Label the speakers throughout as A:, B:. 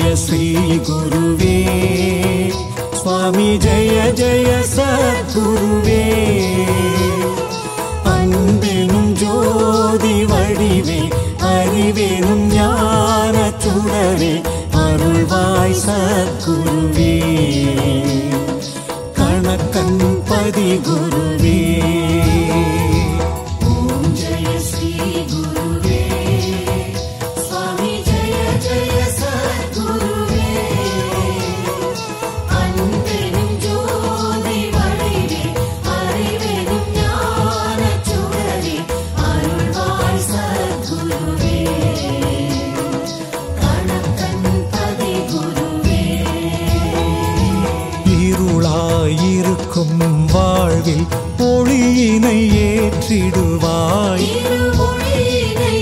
A: ஸ்ரீ குருவே சுவாமி ஜெய ஜெய சத்குருவே அன்பெனும் ஜோதி வடிவே அறிவெனும் ஞான சுடரே அருள்வாய் சத்குருவே கணக்கன் பதி குருவே ஓம் ஜெய ஸ்ரீ குருவே சுவாமி ஜெய ஜெய சத்குருவே அன்பெனும் ஜோதி வடிவே அறிவெனும் ஞான சுடரே அருள்வாய் சத்குருவே கணக்கன் பதி குருவே இருளாயிருக்கும் வாழ்வில் ஒளியினை ஏற்றிடுவாய்
B: திருமொழியினை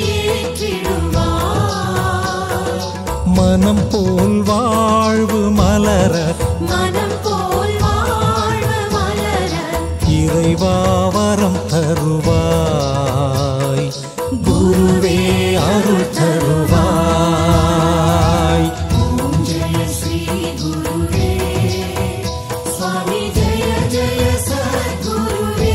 B: ஏற்றிடுவார்.
A: மனம் போல் வாழ்வு மலர
B: மனம் போல் வாழ்வு மலர
A: இறைவாவரம் தருவாய் குருவே அருள் தருவாய்
B: ஓம் ஜெய ஸ்ரீ குருவே சுவாமி ஜெய ஜெய சத்குருவே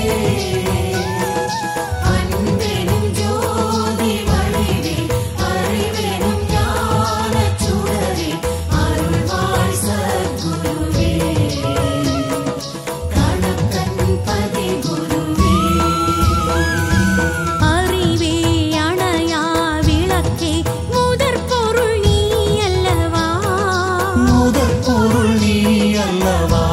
B: அன்பெனும் ஜோதி வடிவே அறிவெனும் ஞான சுடரே அருள்வாய் சத்குருவே கணக்கன் பதி குருவே அறிவே அணையா விளக்கே முதற் பொருள் நீ அல்லவா
A: முதற் பொருள் நீ அல்லவா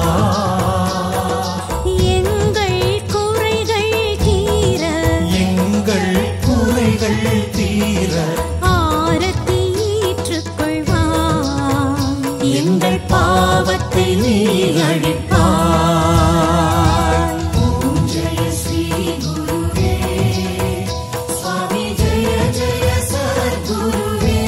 B: எங்கள் குறைகள் தீர
A: எங்கள் குறைகள் தீர
B: ஆரத்தி ஏற்றுக்கொள்வாய்
A: எங்கள் பாவத்தை நீ அழிப்பாய்
B: ஓம் ஜெய ஸ்ரீ குருவே சுவாமி ஜெய ஜெய சத்குருவே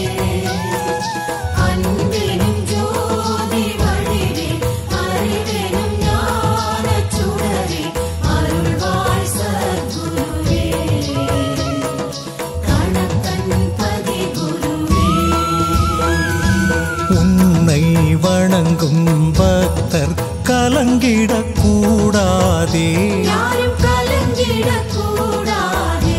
B: அன்பெனும் ஜோதி வடிவே அறிவெனும் ஞான சுடரே அருள்வாய் சத்குருவே கணக்கன் பதி குருவே
A: உன்னை வணங்கும் பக்தர் கலங்கிடக் கூடாதே
B: யாரும் கலங்கிடக் கூடாதே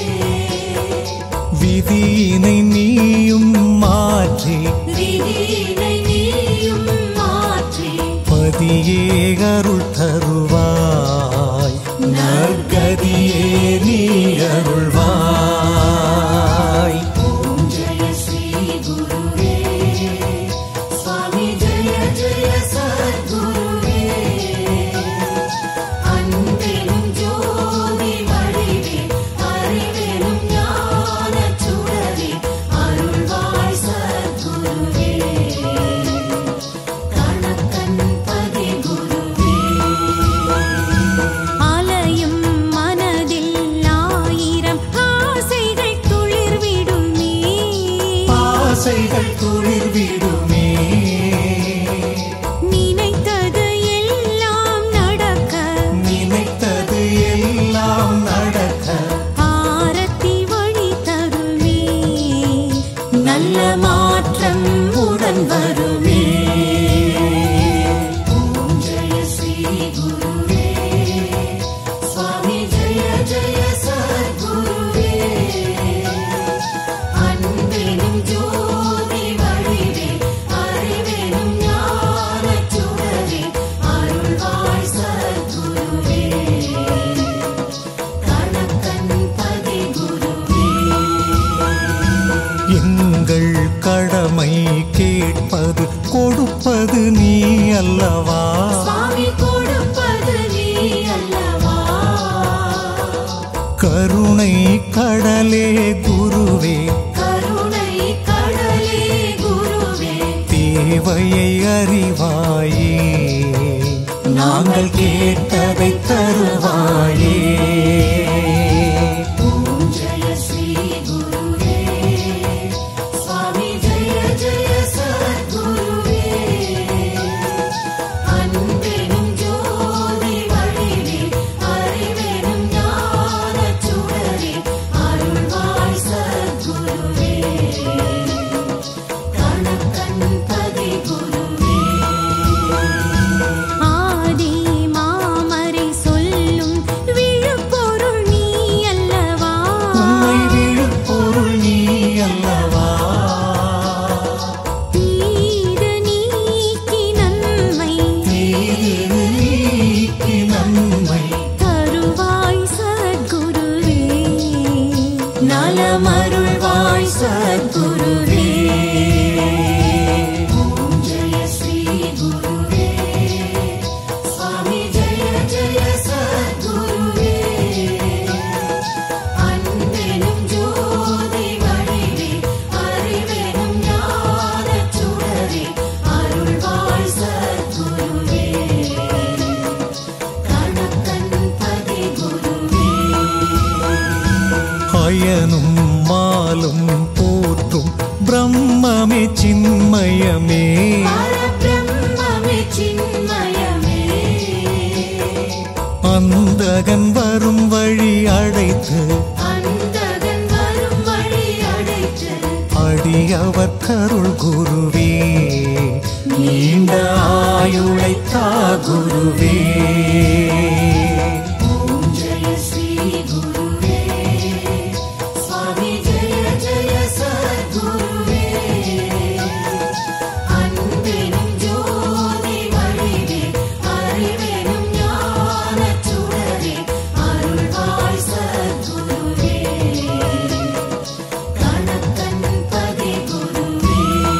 A: விதியினை நீயும் மாற்றி
B: விதியினை நீயும் மாற்றி
A: பதியே அருள் தருவாய் நற்கதியே நீ அருள்வாய்
B: ஓம் ஜெய ஸ்ரீ குருவே சுவாமி ஜெய ஜெய சத்குருவே அன்பெனும் ஜோதி வடிவே அறிவெனும் ஞான சுடரே அருள்வாய் சத்குருவே கணக்கன் பதி குருவே அலையும் மனதில் ஆயிரம் ஆசைகள் துளிர்விடுமே
A: ஆசைகள் துளிர்விடுமே
B: நினைத்தது எல்லாம் நடக்க
A: நினைத்தது எல்லாம் நடக்க
B: ஆரத்தி வழி தருமே நல்ல மாற்றம் உடன் வருமே ஓம் ஜெய ஸ்ரீ குருவே சுவாமி ஜெய ஜெய சத்குருவே அன்பெனும் ஜோதி வடிவே அறிவெனும் ஞான சுடரே அருள்வாய் சத்குருவே கணக்கன் பதி குருவே
A: எங்கள் கடமை கேட்பது கொடுப்பது நீ அல்லவா
B: சுவாமி கொடுப்பது நீ அல்லவா
A: கருணை கடலே குருவே
B: கருணை கடலே குருவே
A: தேவையை அறிவாயே நாங்கள் கேட்டதை தருவாயே
B: ஓம் ஜெய ஸ்ரீ குருவே சுவாமி ஜெய ஜெய சத்குருவே அன்பெனும் ஜோதி வடிவே அறிவெனும் ஞான சுடரே அருள்வாய் சத்குருவே கணக்கன்
A: பரபிரம்மமே சின்மயமே
B: பரபிரம்மமே சின்மயமே
A: அந்தகன் வரும் வழி அடைத்து
B: அந்தகன் வரும் வழி அடைத்து
A: அடியவர் கருள் குருவே நீண்ட ஆயுளை தா குருவே
B: ஓம் ஜெய ஸ்ரீ குருவே சுவாமி ஜெய ஜெய சத்குருவே அன்பெனும் ஜோதி வடிவே அறிவெனும் ஞானச் சுடரே அருள்வாய் சத்குருவே கணக்கன் பதி குருவே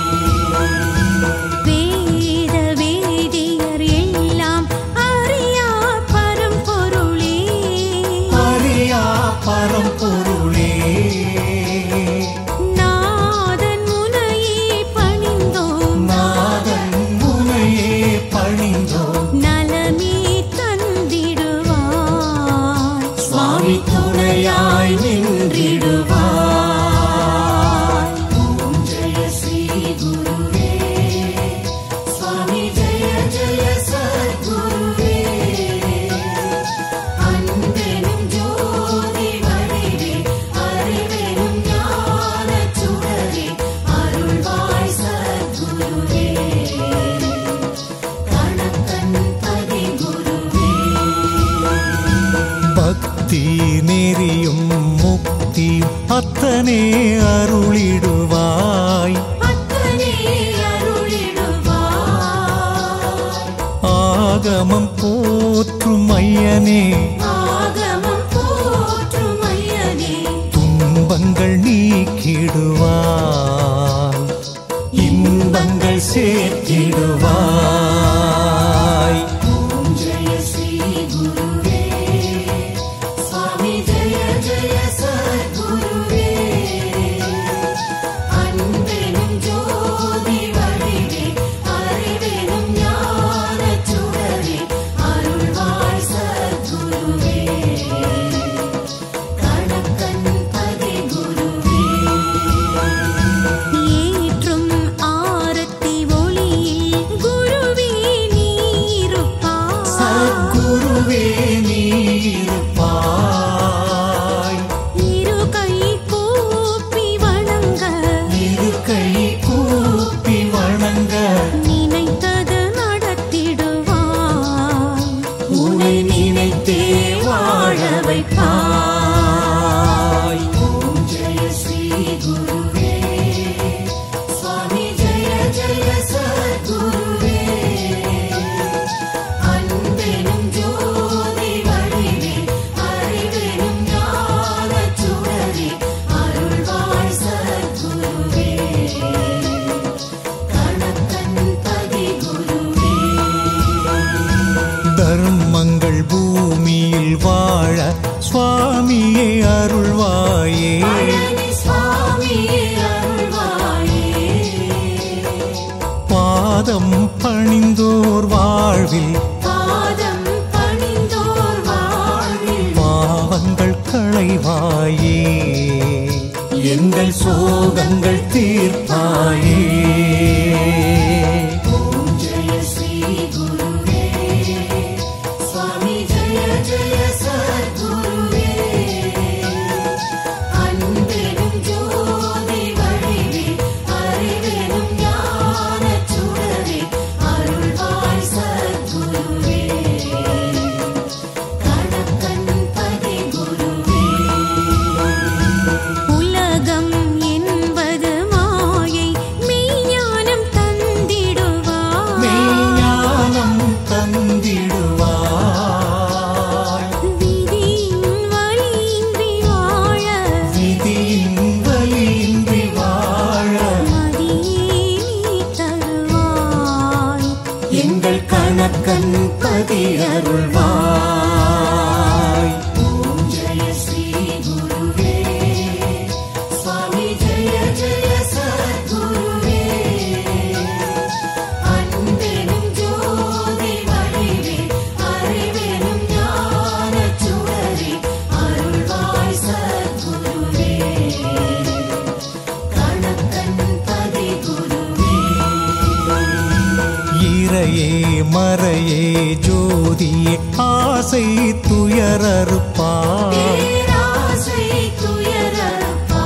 C: வேத வேதியர் எல்லாம் அறியா பரம்பொருளே
A: அறியா பரம்பொருளே
C: நாதன் முனையே பணிந்தோம்
A: நாதன் முனையே பணிந்தோ
C: நலமே தந்திடுவாய்
A: சுவாமி துணையாய் நின்றிடுவாய்
B: ஓம் ஜெய ஸ்ரீ குருவே சுவாமி ஜெய ஜெய சத்குருவே அன்பெனும் ஜோதி வடிவே அறிவெனும் ஞானச் சுடரே அருள்வாய் சத்குருவே கணக்கன் பதி குருவே
A: பக்தி நெறியும் முக்தி அத்தனே அருளிடுவாய்
B: அத்தனே அருளிடுவாய்
A: ஆகமம் போற்றும் ஐயனே
B: ஆகமம் போற்றும் ஐயனே
A: துன்பங்கள் நீக்கிடுவாய் இன்பங்கள் சேர்த்திடுவாய்
B: ஓம் ஜெய ஸ்ரீ குருவே சுவாமி ஜெய ஜெய சத்குருவே அன்பெனும் ஜோதி வடிவே அறிவெனும் ஞானச் சுடரே அருள்வாய் சத்குருவே கணக்கன் பதி குருவே
C: ஏற்றும் ஆரத்தி ஒளியில் குருவே நீருப்பாய்
A: சத்குருவே நீருப்பாய்
C: இரு கை கூப்பி வணங்க
A: இரு கை கூப்பி வணங்க
C: நினைத்தது நடத்திடுவாய்
A: உனை நினைத்தே வாழ வைப்பாய்
B: ஓம் ஜெய ஸ்ரீ குருவே சுவாமி ஜெய ஜெய சத்குருவே அன்பெனும் ஜோதி வடிவே அறிவெனும் ஞானச் சுடரே அருள்வாய் சத்குருவே கணக்கன் பதி குருவே
A: தர்மங்கள் பூமியில் வாழ சுவாமியே அருள்வாயே
B: பழனி சுவாமியே அருள்வாயே
A: பாதம் பணிந்தோர் வாழ்வில்
B: பாதம் பணிந்தோர் வாழ்வில்
A: பாவங்கள் களைவாயே எங்கள் சோகங்கள் தீர்ப்பாயே
B: ஓம் ஜெய ஸ்ரீ குருவே சுவாமி ஜெய ஜெய சத்குருவே அன்பெனும் ஜோதி வடிவே அறிவெனும் ஞானச் சுடரே அருள்வாய் சத்குருவே கணக்கன் பதி குருவே
C: உலகம் என்பது மாயை மெய்ஞானம் தந்திடுவாய்
A: மெய்ஞானம் தந்திடுவாய்
C: விதியின் வழியின்றி வாழ
A: விதியின் வலியின்றி வாழ
C: மதியே நீ தருவாய்
A: எங்கள் கணக்கன் பதி அருள்வாய்
B: ஓம் ஜெய ஸ்ரீ குருவே சுவாமி ஜெய ஜெய சத்குருவே அன்பெனும் ஜோதி வடிவே அறிவெனும் ஞானச் சுடரே அருள்வாய் சத்குருவே கணக்கன்
A: இறையே மறையே ஜோதியே ஆசை துயரறுப்பாய்
B: பேராசை துயரப்பா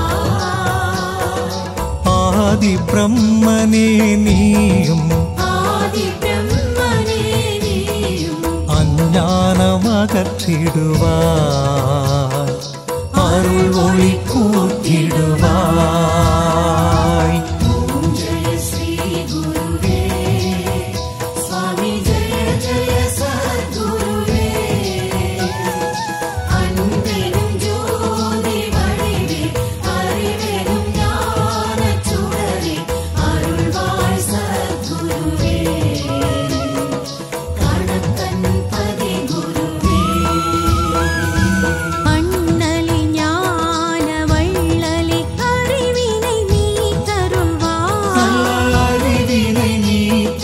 A: ஆதி பிரம்மனே நீயும்
B: ஆதி பிரம்மனே நீயும்
A: அஞ்ஞானம் அகற்றிடுவாய் அருள் ஒளி கூட்டிடுவாய்
B: ஓம் ஜெய ஸ்ரீ குருவே சுவாமி ஜெய ஜெய சத்குருவே அன்பெனும் ஜோதி வடிவே அறிவெனும் ஞானச் சுடரே அருள்வாய் சத்குருவே கணக்கன் பதி குருவே
C: அண்ணலி ஞான வள்ளலி அறிவினை நீ தருவாய்
A: அறிவினை நீ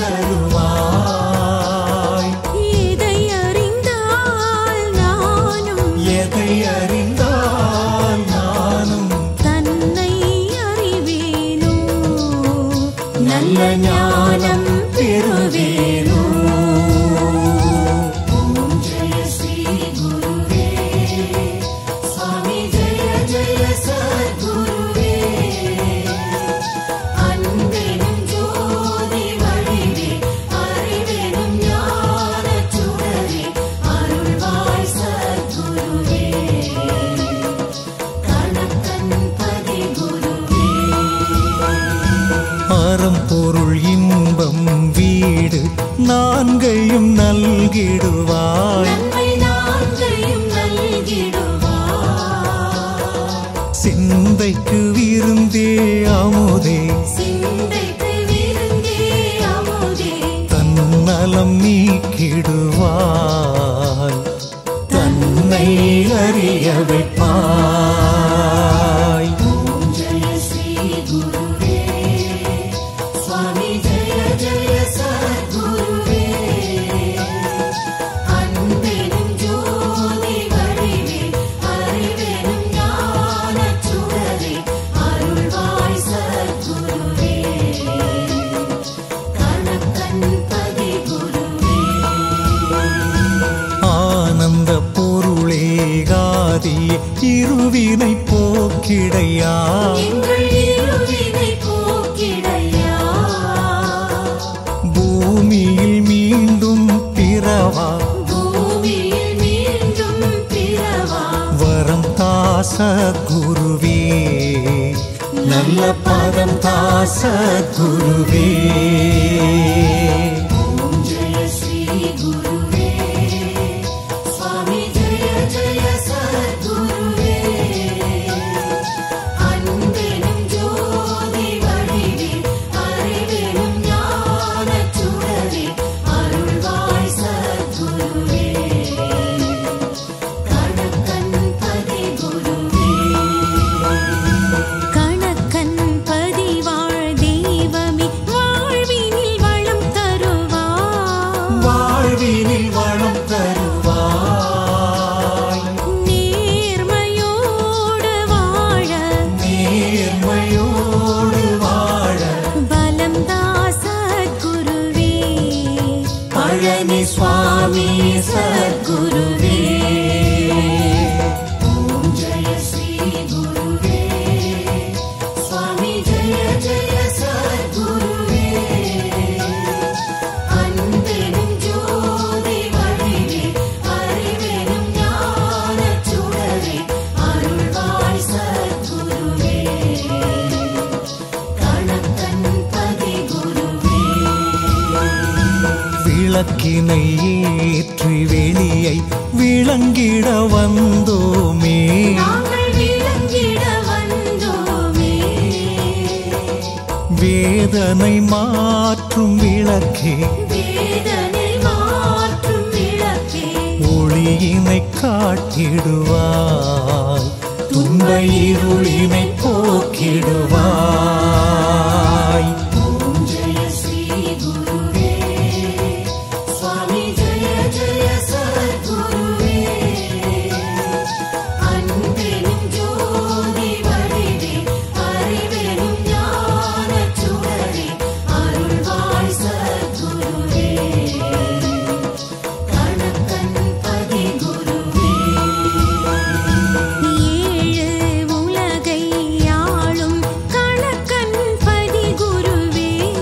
A: தருவாய்
C: இதை அறிந்தால் நானும்
A: எதை அறிந்தால் நானும்
C: தன்னை அறிவேனோ
A: நல்ல ஞானம் பெறுவேனோ
B: ஓம் ஜெய ஸ்ரீ குருவே சுவாமி ஜெய ஜெய சத்குருவே அன்பெனும் ஜோதி வடிவே அறிவெனும் ஞானச் சுடரே அருள்வாய் சத்குருவே கணக்கன் பதி குருவே
A: அறம் பொருள் இன்பம் வீடு நான்கையும் நல்கிடுவாய்
B: நன்மை நான்கையும் நல்கிடுவாய்
A: சிந்தைக்கு விருந்தே அமுதே
B: சிந்தைக்கு விருந்தே அமுதே
A: தன்னலம் நீக்கிடுவாய் தன்னை அறிய வைப்பாய்
B: ஓம் ஜெய ஸ்ரீ குருவே சுவாமி ஜெய ஜெய சத்குருவே அன்பெனும் ஜோதி வடிவே அறிவெனும் ஞானச் சுடரே அருள்வாய் சத்குருவே கணக்கன் பதி குருவே
A: ஆனந்த பொருளே காதி இருவினை போக்கிடையா
B: எங்கள் இருவினை போக்கிடையா
A: பூமியில் மீண்டும் பிறவா
B: பூமியில் மீண்டும் பிறவா
A: வரம் தாச குருவே நல்ல பதம் தாச குருவே
B: ஓம் ஜெய ஸ்ரீ குருவே சுவாமி ஜெய ஜெய சத்குருவே அன்பெனும் ஜோதி வடிவே அறிவெனும் ஞானச் சுடரே அருள்வாய் சத்குருவே கணக்கன் பதி குருவே
C: கணக்கன் பதிவாழ் தெய்வமே வாழ்வினில் வளம் தருவாய்
A: வாழ்வினில் வளம் தருவாய்
C: நேர்மையோடு வாழ
A: நேர்மையோடு வாழ
C: பலம் தாசத்குருவே
A: பழனி சுவாமி சத்குருவே
B: ஓம் ஜெய ஸ்ரீ குருவே சுவாமி ஜெய ஜெய சத்குருவே அன்பெனும் ஜோதி வடிவே அறிவெனும் ஞானச் சுடரே அருள்வாய் சத்குருவே கணக்கன் பதி குருவே
A: விளக்கினை ஏற்றி வெளியை விளங்கிட வந்தோமே
B: நாங்கள் விளங்கிட வந்தோமே
A: வேதனை மாற்றும் விளக்கே
B: வேதனை மாற்றும் விளக்கே
A: ஒளியினை காட்டிடுவாய் துன்ப இருளினை போக்கிடுவாய்
B: ஓம் ஜெய ஸ்ரீ குருவே சுவாமி ஜெய ஜெய சத்குருவே அன்பெனும் ஜோதி வடிவே அறிவெனும் ஞானச் சுடரே அருள்வாய் சத்குருவே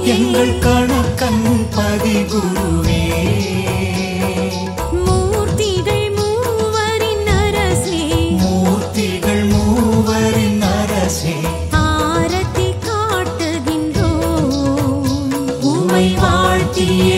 A: எங்கள் கணக்கன் பதிகுருவே
C: மூர்த்திகள் மூவரின் அரசே
A: மூர்த்திகள் மூவரின் அரசே
C: ஆரத்தி காட்டுகின்றோம்
A: உமை வாழ்த்தியே